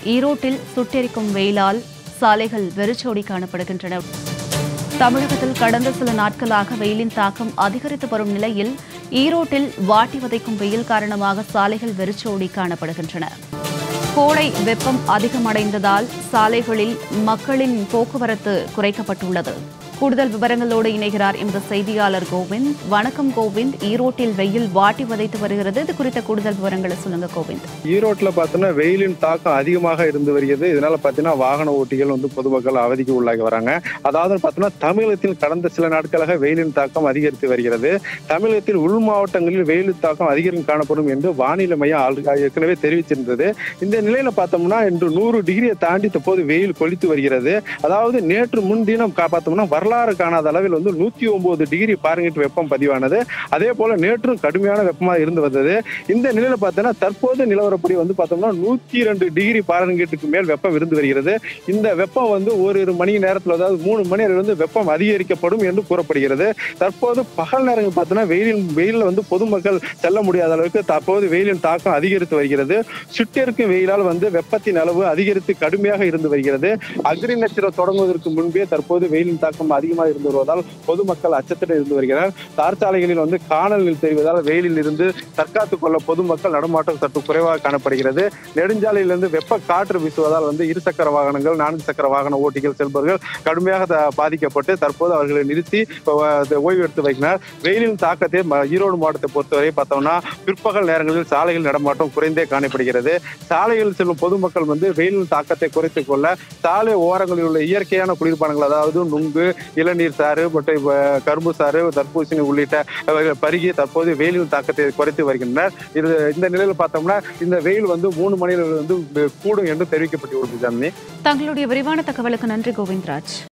ஈரோட்டில் சுட்டெரிக்கும் வெயிலால் சாலைகள் வெறிச்சோடி காணப்படுகின்றன தமிழகத்தில் கடந்த சில நாட்களாக வெயிலின் தாக்கம் அதிகரித்து வரும் நிலையில் ஈரோட்டில் வாட்டி வதைக்கும் வெயில் காரணமாக சாலைகள் வெறிச்சோடி காணப்படுகின்றன கோடை வெப்பம் அதிகமடைந்ததால் சாலைகளில் மக்களின் போக்குவரத்து குறைக்கப்பட்டுள்ளது கூடுதல் விவரங்களோடு இணைகிறார் எமது செய்தியாளர் கோவிந்த் வணக்கம் கோவிந்த் ஈரோட்டில் வெயில் வாட்டி வதைத்து வருகிறது இது குறித்த கூடுதல் விவரங்களை சொல்லுங்க கோவிந்த் ஈரோட்ல பார்த்தோன்னா வெயிலின் தாக்கம் அதிகமாக இருந்து வருகிறது இதனால பார்த்தீங்கன்னா வாகன ஓட்டிகள் வந்து பொதுமக்கள் அவதிக்கு உள்ளாகி வராங்க அதாவது பார்த்தோன்னா தமிழகத்தில் கடந்த சில நாட்களாக வெயிலின் தாக்கம் அதிகரித்து வருகிறது தமிழகத்தில் உள் மாவட்டங்களில் வெயிலின் தாக்கம் அதிகரிக்கும் காணப்படும் என்று வானிலை மையம் ஆல்- ஏற்கனவே தெரிவிச்சிருந்தது இந்த நிலையில பார்த்தோம்னா இன்று நூறு டிகிரியை தாண்டி தற்போது வெயில் கொளித்து வருகிறது அதாவது நேற்று முன்தினம் கா- பார்த்தோம்னா வரலாறு காணாத அளவில் வந்து நூத்தி ஒன்பது டிகிரி பாருங்கிட்டு வெப்பம் பதிவானது அதே போல நேற்றும் கடுமையான வெப்பமாக இருந்து வந்தது இந்த நிலையில பார்த்தோன்னா தற்போது நிலவரப்படி வந்து பார்த்தோம்னா நூத்தி ரெண்டு டிகிரி பாரன்கீட்டுக்கு மேல் வெப்பம் இருந்து வருகிறது இந்த வெப்பம் வந்து ஓரிரு மணி நேரத்தில் அதாவது மூணு மணி நேரம் வந்து வெப்பம் அதிகரிக்கப்படும் என்று கூறப்படுகிறது தற்போது பகல் நேரங்கள் பார்த்தோன்னா வெயிலின் வெயிலில் வந்து பொதுமக்கள் செல்ல முடியாத அளவுக்கு தற்போது வெயிலின் தாக்கம் அதிகரித்து வருகிறது சுட்டெருக்கும் வெயிலால் வந்து வெப்பத்தின் அளவு அதிகரித்து கடுமையாக இருந்து வருகிறது அக்னி நட்சத்திரம் தொடங்குவதற்கு முன்பே தற்போது வெயிலின் தாக்கம் அதிகமாக இருந்து வருவதால் பொதுமக்கள் அச்சத்துடன் இருந்து வருகிறார் தார் சாலைகளில் வந்து காணல்கள் தெரிவதால் வெயிலில் இருந்து தற்காத்துக் கொள்ள பொதுமக்கள் நடமாட்டம் சற்று குறைவாக காணப்படுகிறது நெடுஞ்சாலையிலிருந்து வெப்ப காற்று வீசுவதால் வந்து இருசக்கர வாகனங்கள் நான்கு சக்கர வாகன ஓட்டிகள் செல்பவர்கள் கடுமையாக த- பாதிக்கப்பட்டு தற்போது அவர்களை நிறுத்தி அஹ், ஓய்வு எடுத்து வைக்கிறார் வெயிலின் தாக்கத்தை ம- ஈரோடு மாவட்டத்தை பொறுத்தவரை பார்த்தோம்னா பிற்பகல் நேரங்களில் சாலைகள் நடமாட்டம் குறைந்தே காணப்படுகிறது சாலைகளில் செல்லும் பொதுமக்கள் வந்து வெயிலின் தாக்கத்தை குறைத்துக் கொள்ள சாலை ஓரங்களில் உள்ள இயற்கையான குளிர்பானங்கள் அதாவது நுங்கு இளநீர் சாறு மற்றும் அஹ், கரும்பு சாறு தர்பூசணி உள்ளிட்ட அவைகள் பருகி தற்போது வெயிலின் தாக்கத்தை குறைத்து வருகின்றனர் இது இந்த நிலையில் பார்த்தோம்னா இந்த வெயில் வந்து மூணு மணியிலிருந்து கூடும் என்று தெரிவிக்கப்பட்டுள்ளது ஜாமினி தங்களுடைய விரிவான தகவலுக்கு நன்றி கோவிந்த்ராஜ்